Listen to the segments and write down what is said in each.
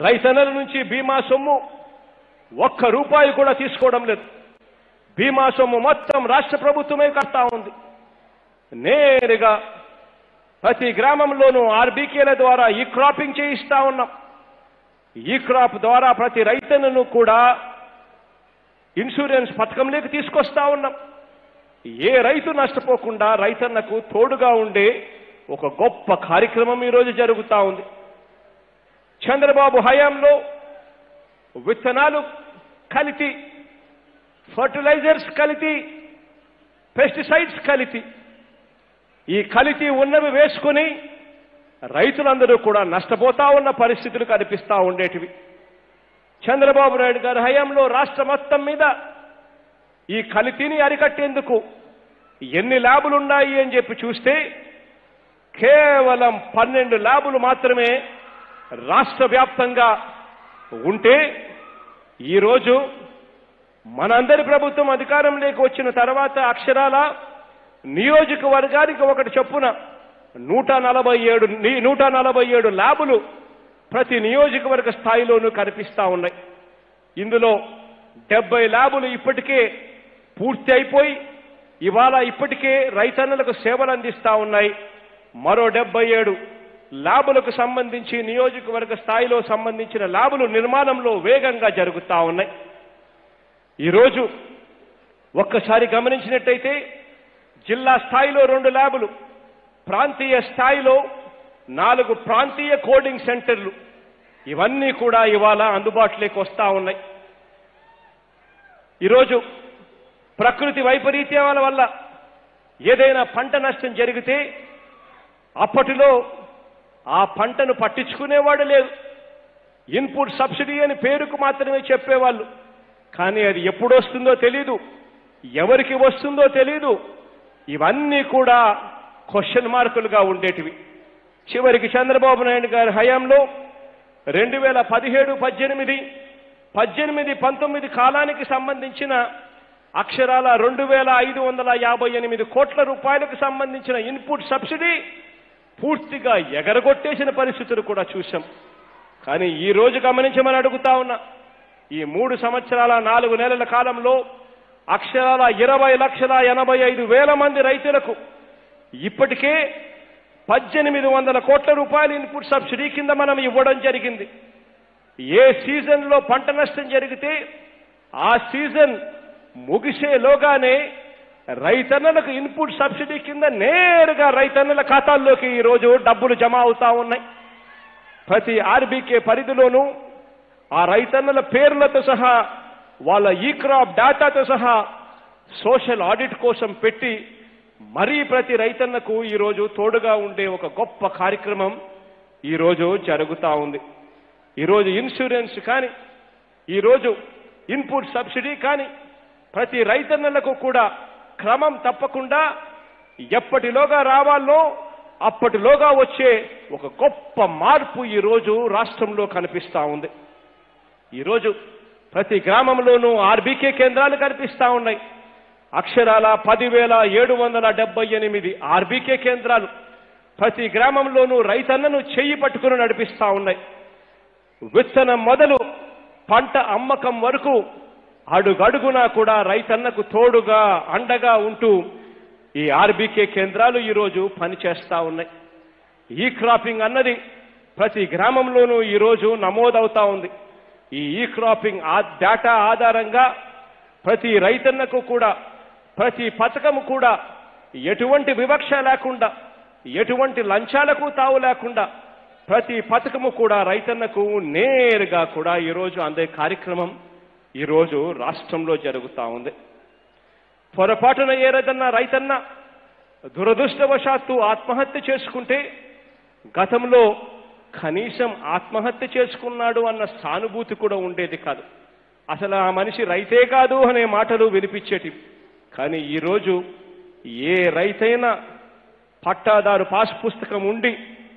రైతన్నల నుంచి బీమా సొమ్ము ఒక్క రూపాయి కూడా తీసుకోవడం లేదు బీమా సొమ్ము మొత్తం రాష్ట్ర ప్రభుత్వమే కడతా ఉంది నేరుగా ప్రతి గ్రామంలోనూ ఆర్బీకేల ద్వారా ఈ క్రాపింగ్ చేయిస్తా ఉన్నాం ఈ క్రాప్ ద్వారా ప్రతి రైతన్నను కూడా ఇన్సూరెన్స్ పథకంలోకి తీసుకొస్తా ఉన్నాం ఏ రైతు నష్టపోకుండా రైతన్నకు తోడుగా ఉండే ఒక గొప్ప కార్యక్రమం ఈరోజు జరుగుతా ఉంది చంద్రబాబు హయాంలో విత్తనాలు కలితి ఫర్టిలైజర్స్ కలితి పెస్టిసైడ్స్ కలితి ఈ కలితి ఉన్నవి వేసుకుని రైతులందరూ కూడా నష్టపోతా ఉన్న పరిస్థితులు కనిపిస్తా ఉండేటివి చంద్రబాబు నాయుడు గారి హయాంలో రాష్ట్ర మొత్తం మీద ఈ కలితిని అరికట్టేందుకు ఎన్ని ల్యాబులు ఉన్నాయి అని చెప్పి చూస్తే కేవలం పన్నెండు ల్యాబులు మాత్రమే రాష్ట్ర వ్యాప్తంగా ఉంటే ఈరోజు మనందరి ప్రభుత్వం అధికారంలోకి వచ్చిన తర్వాత అక్షరాల నియోజకవర్గానికి ఒకటి చొప్పున నూట నలభై ఏడు ని- నూట నలభై ఏడు ల్యాబులు ప్రతి నియోజకవర్గ స్థాయిలోనూ కనిపిస్తా ఉన్నాయి ఇందులో డెబ్బై ల్యాబులు ఇప్పటికే పూర్తి అయిపోయి ఇవాళ ఇప్పటికే రైతన్నులకు సేవలు అందిస్తా ఉన్నాయి మరో డెబ్బై ఏడు ల్యాబులకు సంబంధించి నియోజకవర్గ స్థాయిలో సంబంధించిన ల్యాబులు నిర్మాణంలో వేగంగా జరుగుతా ఉన్నాయి ఈరోజు ఒక్కసారి గమనించినట్టయితే జిల్లా స్థాయిలో రెండు ల్యాబులు ప్రాంతీయ స్థాయిలో నాలుగు ప్రాంతీయ కోడింగ్ సెంటర్లు ఇవన్నీ కూడా ఇవాళ అందుబాటులోకి వస్తా ఉన్నాయి ఈరోజు ప్రకృతి వైపరీత్యాల వల్ల ఏదైనా పంట నష్టం జరిగితే అప్పటిలో ఆ పంటను పట్టించుకునేవాడు లేదు ఇన్పుట్ సబ్సిడీ అని పేరుకు మాత్రమే చెప్పేవాళ్ళు కానీ అది ఎప్పుడు వస్తుందో తెలీదు ఎవరికి వస్తుందో తెలీదు ఇవన్నీ కూడా క్వశ్చన్ మార్కులుగా ఉండేటివి చివరికి చంద్రబాబు నాయుడు గారి హయాంలో రెండు వేల పదిహేడు పద్దెనిమిది పద్దెనిమిది పంతొమ్మిది కాలానికి సంబంధించిన అక్షరాల రెండు వేల ఐదు వందల యాభై ఎనిమిది కోట్ల రూపాయలకు సంబంధించిన ఇన్పుట్ సబ్సిడీ పూర్తిగా ఎగరగొట్టేసిన పరిస్థితులు కూడా చూశాం కానీ ఈ రోజు గమనించమని అడుగుతా ఉన్నా ఈ మూడు సంవత్సరాల నాలుగు నెలల కాలంలో అక్షరాల ఇరవై లక్షల ఎనభై ఐదు వేల మంది రైతులకు ఇప్పటికే పద్దెనిమిది వందల కోట్ల రూపాయల ఇన్పుట్ సబ్సిడీ కింద మనం ఇవ్వడం జరిగింది ఏ సీజన్లో పంట నష్టం జరిగితే ఆ సీజన్ ముగిసేలోగానే రైతన్నలకు ఇన్పుట్ సబ్సిడీ కింద నేరుగా రైతన్నల ఖాతాల్లోకి ఈ రోజు డబ్బులు జమ అవుతా ఉన్నాయి ప్రతి ఆర్బీకే పరిధిలోనూ ఆ రైతన్నల పేర్లతో సహా వాళ్ళ ఈ క్రాప్ డేటాతో సహా సోషల్ ఆడిట్ కోసం పెట్టి మరీ ప్రతి రైతన్నకు ఈరోజు తోడుగా ఉండే ఒక గొప్ప కార్యక్రమం ఈరోజు జరుగుతా ఉంది ఈరోజు ఇన్సూరెన్స్ కానీ ఈరోజు ఇన్పుట్ సబ్సిడీ కానీ ప్రతి రైతన్నలకు కూడా క్రమం తప్పకుండా ఎప్పటిలోగా రావాలో అప్పటిలోగా వచ్చే ఒక గొప్ప మార్పు ఈరోజు రాష్ట్రంలో కనిపిస్తా ఉంది ఈరోజు ప్రతి గ్రామంలోనూ ఆర్బీకే కేంద్రాలు కనిపిస్తా ఉన్నాయి అక్షరాల పదివేల ఏడు వందల డెబ్బై ఎనిమిది ఆర్బీకే కేంద్రాలు ప్రతి గ్రామంలోనూ రైతన్నను చెయ్యి పట్టుకుని నడిపిస్తా ఉన్నాయి విత్తనం మొదలు పంట అమ్మకం వరకు అడుగడుగునా కూడా రైతన్నకు తోడుగా అండగా ఉంటూ ఈ ఆర్బీకే కేంద్రాలు ఈరోజు పనిచేస్తా ఉన్నాయి ఈ క్రాపింగ్ అన్నది ప్రతి గ్రామంలోనూ ఈరోజు నమోదవుతా ఉంది ఈ ఈ క్రాపింగ్ ఆ డేటా ఆధారంగా ప్రతి రైతన్నకు కూడా ప్రతి పథకము కూడా ఎటువంటి వివక్ష లేకుండా ఎటువంటి లంచాలకు తావు లేకుండా ప్రతి పథకము కూడా రైతన్నకు నేరుగా కూడా ఈరోజు అందే కార్యక్రమం ఈరోజు రాష్ట్రంలో జరుగుతా ఉంది పొరపాటున ఏదన్నా రైతన్న దురదృష్టవశాత్తు ఆత్మహత్య చేసుకుంటే గతంలో కనీసం ఆత్మహత్య చేసుకున్నాడు అన్న సానుభూతి కూడా ఉండేది కాదు అసలు ఆ మనిషి రైతే కాదు అనే మాటలు వినిపించేటివి కానీ ఈరోజు ఏ రైతైనా పట్టాదారు పాస్ పుస్తకం ఉండి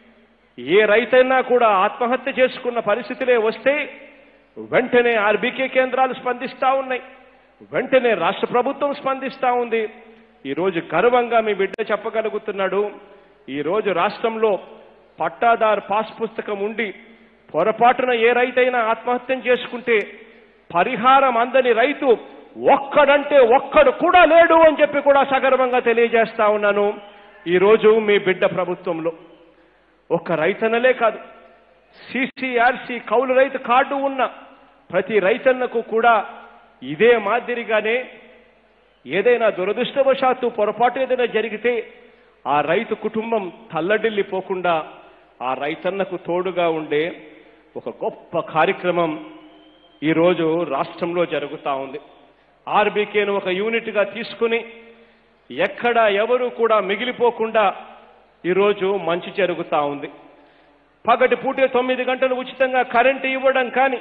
ఏ రైతైనా కూడా ఆత్మహత్య చేసుకున్న పరిస్థితులే వస్తే వెంటనే ఆర్బీకే కేంద్రాలు స్పందిస్తా ఉన్నాయి వెంటనే రాష్ట్ర ప్రభుత్వం స్పందిస్తా ఉంది ఈరోజు గర్వంగా మీ బిడ్డ చెప్పగలుగుతున్నాడు ఈరోజు రాష్ట్రంలో పట్టాదారు పాస్ పుస్తకం ఉండి పొరపాటున ఏ రైతైనా ఆత్మహత్యం చేసుకుంటే పరిహారం అందని రైతు ఒక్కడంటే ఒక్కడు కూడా లేడు అని చెప్పి కూడా సగర్వంగా తెలియజేస్తా ఉన్నాను ఈరోజు మీ బిడ్డ ప్రభుత్వంలో ఒక్క రైతన్నలే కాదు సిసిఆర్సి కౌలు రైతు కార్డు ఉన్న ప్రతి రైతన్నకు కూడా ఇదే మాదిరిగానే ఏదైనా దురదృష్టవశాత్తు పొరపాటు ఏదైనా జరిగితే ఆ రైతు కుటుంబం తల్లడిల్లిపోకుండా ఆ రైతన్నకు తోడుగా ఉండే ఒక గొప్ప కార్యక్రమం ఈరోజు రాష్ట్రంలో జరుగుతా ఉంది ఆర్బీకేను ఒక యూనిట్గా తీసుకుని ఎక్కడ ఎవరు కూడా మిగిలిపోకుండా ఈరోజు మంచి జరుగుతా ఉంది పగటి పూటే తొమ్మిది గంటలు ఉచితంగా కరెంటు ఇవ్వడం కానీ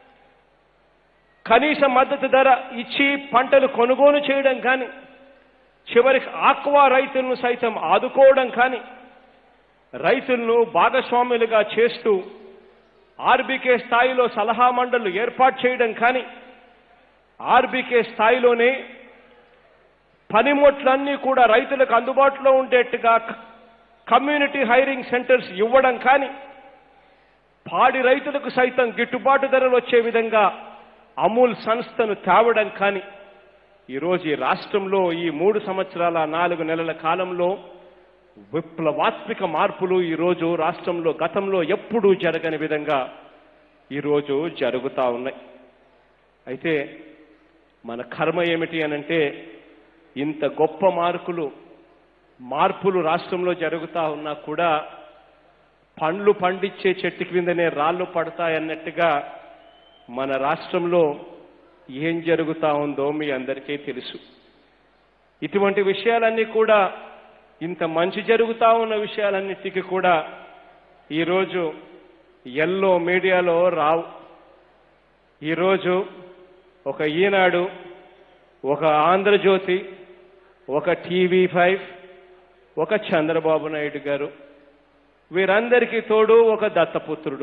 కనీస మద్దతు ధర ఇచ్చి పంటలు కొనుగోలు చేయడం కానీ చివరికి ఆక్వా రైతులను సైతం ఆదుకోవడం కానీ రైతులను భాగస్వాములుగా చేస్తూ ఆర్బీకే స్థాయిలో సలహా మండళ్లు ఏర్పాటు చేయడం కానీ ఆర్బీకే స్థాయిలోనే పనిముట్లన్నీ కూడా రైతులకు అందుబాటులో ఉండేట్టుగా కమ్యూనిటీ హైరింగ్ సెంటర్స్ ఇవ్వడం కానీ పాడి రైతులకు సైతం గిట్టుబాటు ధరలు వచ్చే విధంగా అమూల్ సంస్థను తేవడం కానీ ఈరోజు ఈ రాష్ట్రంలో ఈ మూడు సంవత్సరాల నాలుగు నెలల కాలంలో విప్లవాత్మిక మార్పులు ఈరోజు రాష్ట్రంలో గతంలో ఎప్పుడూ జరగని విధంగా ఈరోజు జరుగుతా ఉన్నాయి అయితే మన కర్మ ఏమిటి అనంటే ఇంత గొప్ప మార్కులు మార్పులు రాష్ట్రంలో జరుగుతా ఉన్నా కూడా పండ్లు పండించే చెట్టు క్రిందనే రాళ్ళు పడతాయన్నట్టుగా మన రాష్ట్రంలో ఏం జరుగుతా ఉందో మీ అందరికీ తెలుసు ఇటువంటి విషయాలన్నీ కూడా ఇంత మంచి జరుగుతా ఉన్న విషయాలన్నిటికీ కూడా ఈరోజు ఎల్లో మీడియాలో రావు ఈరోజు ఒక ఈనాడు ఒక ఆంధ్రజ్యోతి ఒక టీవీ ఫైవ్ ఒక చంద్రబాబు నాయుడు గారు వీరందరికీ తోడు ఒక దత్తపుత్రుడు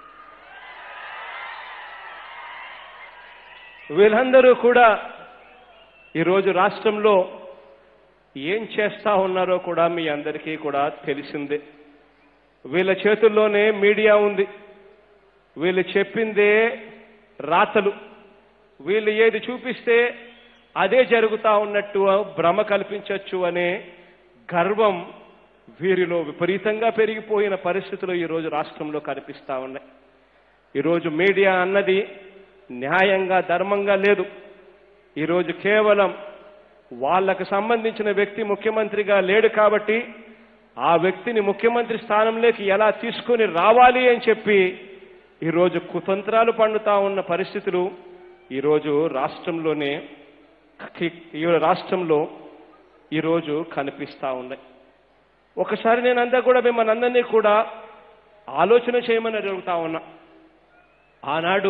వీళ్ళందరూ కూడా ఈరోజు రాష్ట్రంలో ఏం చేస్తా ఉన్నారో కూడా మీ అందరికీ కూడా తెలిసిందే వీళ్ళ చేతుల్లోనే మీడియా ఉంది వీళ్ళు చెప్పిందే రాతలు వీళ్ళు ఏది చూపిస్తే అదే జరుగుతా ఉన్నట్టు భ్రమ కల్పించవచ్చు అనే గర్వం వీరిలో విపరీతంగా పెరిగిపోయిన పరిస్థితులు ఈరోజు రాష్ట్రంలో కనిపిస్తా ఉన్నాయి ఈరోజు మీడియా అన్నది న్యాయంగా ధర్మంగా లేదు ఈరోజు కేవలం వాళ్ళకు సంబంధించిన వ్యక్తి ముఖ్యమంత్రిగా లేడు కాబట్టి ఆ వ్యక్తిని ముఖ్యమంత్రి స్థానంలోకి ఎలా తీసుకొని రావాలి అని చెప్పి ఈరోజు కుతంత్రాలు పండుతా ఉన్న పరిస్థితులు ఈరోజు రాష్ట్రంలోనే ఈ రాష్ట్రంలో ఈరోజు కనిపిస్తా ఉన్నాయి ఒకసారి నేను అంతా కూడా మిమ్మల్ని అందరినీ కూడా ఆలోచన చేయమని అడుగుతా ఉన్నా ఆనాడు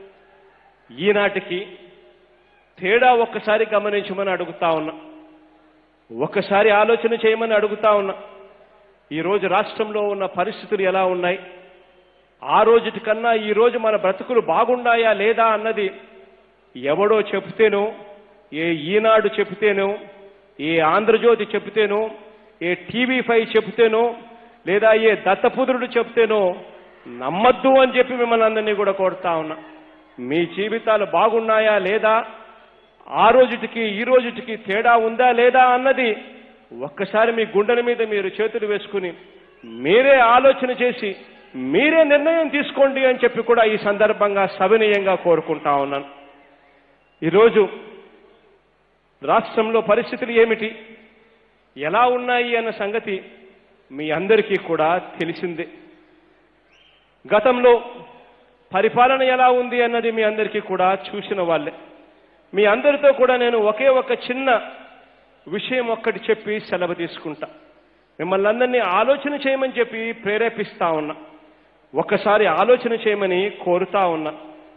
ఈనాటికి తేడా ఒక్కసారి గమనించమని అడుగుతా ఉన్నా ఒక్కసారి ఆలోచన చేయమని అడుగుతా ఉన్నా ఈరోజు రాష్ట్రంలో ఉన్న పరిస్థితులు ఎలా ఉన్నాయి ఆ రోజుటి కన్నా ఈ రోజు మన బ్రతుకులు బాగున్నాయా లేదా అన్నది ఎవడో చెప్తేనో ఏ ఈనాడు చెప్తేనో ఏ ఆంధ్రజ్యోతి చెప్తేనో ఏ టీవీ ఫైవ్ చెప్తేనో లేదా ఏ దత్తపుత్రుడు చెప్తేనో నమ్మద్దు అని చెప్పి మిమ్మల్ని అందరినీ కూడా కోరుతా ఉన్నా మీ జీవితాలు బాగున్నాయా లేదా ఆ రోజుటికి ఈ రోజుటికి తేడా ఉందా లేదా అన్నది ఒక్కసారి మీ గుండెల మీద మీరు చేతులు వేసుకుని మీరే ఆలోచన చేసి మీరే నిర్ణయం తీసుకోండి అని చెప్పి కూడా ఈ సందర్భంగా సవినీయంగా కోరుకుంటా ఉన్నాను ఈరోజు రాష్ట్రంలో పరిస్థితులు ఏమిటి ఎలా ఉన్నాయి అన్న సంగతి మీ అందరికీ కూడా తెలిసిందే గతంలో పరిపాలన ఎలా ఉంది అన్నది మీ అందరికీ కూడా చూసిన వాళ్ళే మీ అందరితో కూడా నేను ఒకే ఒక చిన్న విషయం ఒక్కటి చెప్పి సెలవు తీసుకుంటా మిమ్మల్ని అందరినీ ఆలోచన చేయమని చెప్పి ప్రేరేపిస్తా ఉన్నా ఒక్కసారి ఆలోచన చేయమని కోరుతా ఉన్నా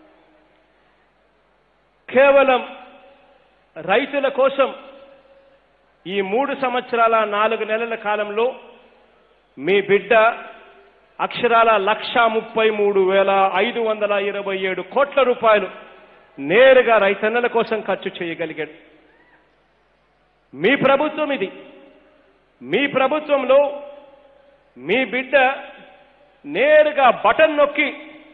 కేవలం రైతుల కోసం ఈ మూడు సంవత్సరాల నాలుగు నెలల కాలంలో మీ బిడ్డ అక్షరాల లక్ష ముప్పై మూడు వేల ఐదు వందల ఇరవై ఏడు కోట్ల రూపాయలు నేరుగా రైతన్నల కోసం ఖర్చు చేయగలిగాడు మీ ప్రభుత్వం ఇది మీ ప్రభుత్వంలో మీ బిడ్డ నేరుగా బటన్ నొక్కి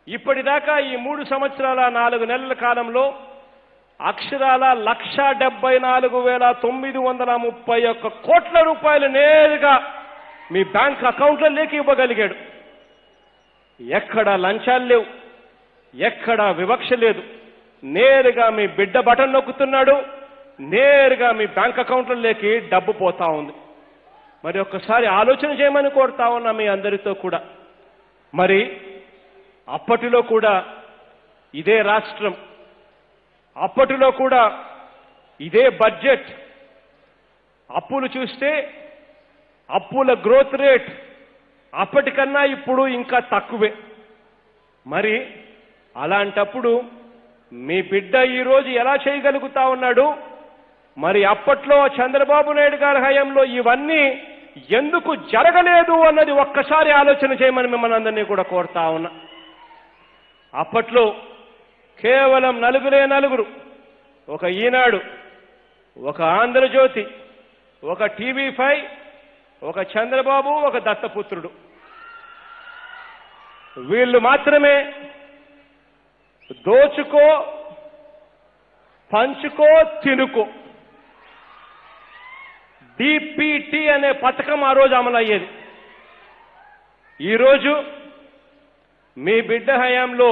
ఇప్పటిదాకా ఈ మూడు సంవత్సరాల నాలుగు నెలల కాలంలో అక్షరాల లక్ష డెబ్బై నాలుగు వేల తొమ్మిది వందల ముప్పై ఒక్క కోట్ల రూపాయలు నేరుగా మీ బ్యాంక్ అకౌంట్లలోకి ఇవ్వగలిగాడు ఎక్కడ లంచాలు లేవు ఎక్కడ వివక్ష లేదు నేరుగా మీ బిడ్డ బటన్ నొక్కుతున్నాడు నేరుగా మీ బ్యాంక్ అకౌంట్లలోకి డబ్బు పోతా ఉంది మరి ఒక్కసారి ఆలోచన చేయమని కోరుతా ఉన్నా మీ అందరితో కూడా మరి అప్పటిలో కూడా ఇదే రాష్ట్రం అప్పటిలో కూడా ఇదే బడ్జెట్ అప్పులు చూస్తే అప్పుల గ్రోత్ రేట్ అప్పటికన్నా ఇప్పుడు ఇంకా తక్కువే మరి అలాంటప్పుడు మీ బిడ్డ ఈరోజు ఎలా చేయగలుగుతా ఉన్నాడు మరి అప్పట్లో చంద్రబాబు నాయుడు గారి హయాంలో ఇవన్నీ ఎందుకు జరగలేదు అన్నది ఒక్కసారి ఆలోచన చేయమని మిమ్మల్ని అందరినీ కూడా కోరుతా ఉన్నా అప్పట్లో కేవలం నలుగురే నలుగురు ఒక ఈనాడు ఒక ఆంధ్రజ్యోతి ఒక టీవీ ఫైవ్ ఒక చంద్రబాబు ఒక దత్తపుత్రుడు వీళ్ళు మాత్రమే దోచుకో పంచుకో తినుకో డిపిటి అనే పథకం ఆ రోజు అమలయ్యేది ఈరోజు మీ బిడ్డ హయాంలో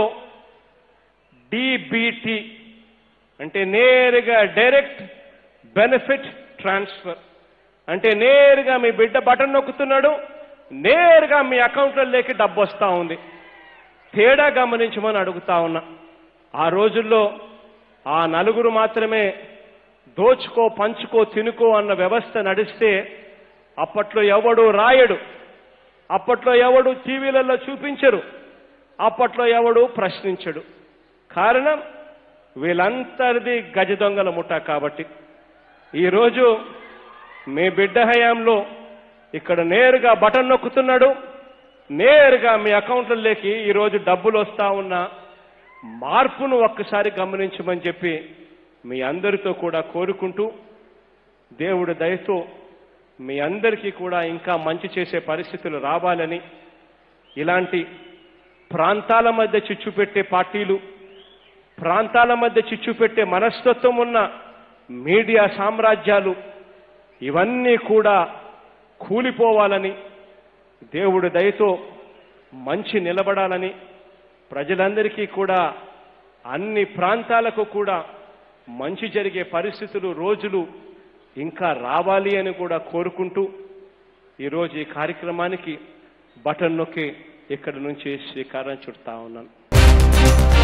డిబిటి అంటే నేరుగా డైరెక్ట్ బెనిఫిట్ ట్రాన్స్ఫర్ అంటే నేరుగా మీ బిడ్డ బటన్ నొక్కుతున్నాడు నేరుగా మీ అకౌంట్లలోకి డబ్బు వస్తా ఉంది తేడా గమనించమని అడుగుతా ఉన్నా ఆ రోజుల్లో ఆ నలుగురు మాత్రమే దోచుకో పంచుకో తినుకో అన్న వ్యవస్థ నడిస్తే అప్పట్లో ఎవడు రాయడు అప్పట్లో ఎవడు టీవీలలో చూపించరు అప్పట్లో ఎవడు ప్రశ్నించడు కారణం వీళ్ళంతరిది గజ దొంగల ముఠా కాబట్టి ఈరోజు మీ బిడ్డ హయాంలో ఇక్కడ నేరుగా బటన్ నొక్కుతున్నాడు నేరుగా మీ అకౌంట్లలోకి ఈరోజు డబ్బులు వస్తా ఉన్న మార్పును ఒక్కసారి గమనించమని చెప్పి మీ అందరితో కూడా కోరుకుంటూ దేవుడి దయతో మీ అందరికీ కూడా ఇంకా మంచి చేసే పరిస్థితులు రావాలని ఇలాంటి ప్రాంతాల మధ్య చిచ్చు పెట్టే పార్టీలు ప్రాంతాల మధ్య చిచ్చు పెట్టే మనస్తత్వం ఉన్న మీడియా సామ్రాజ్యాలు ఇవన్నీ కూడా కూలిపోవాలని దేవుడి దయతో మంచి నిలబడాలని ప్రజలందరికీ కూడా అన్ని ప్రాంతాలకు కూడా మంచి జరిగే పరిస్థితులు రోజులు ఇంకా రావాలి అని కూడా కోరుకుంటూ ఈరోజు ఈ కార్యక్రమానికి బటన్ నొక్కి ఇక్కడి నుంచి శ్రీకారం చుడతా ఉన్నాను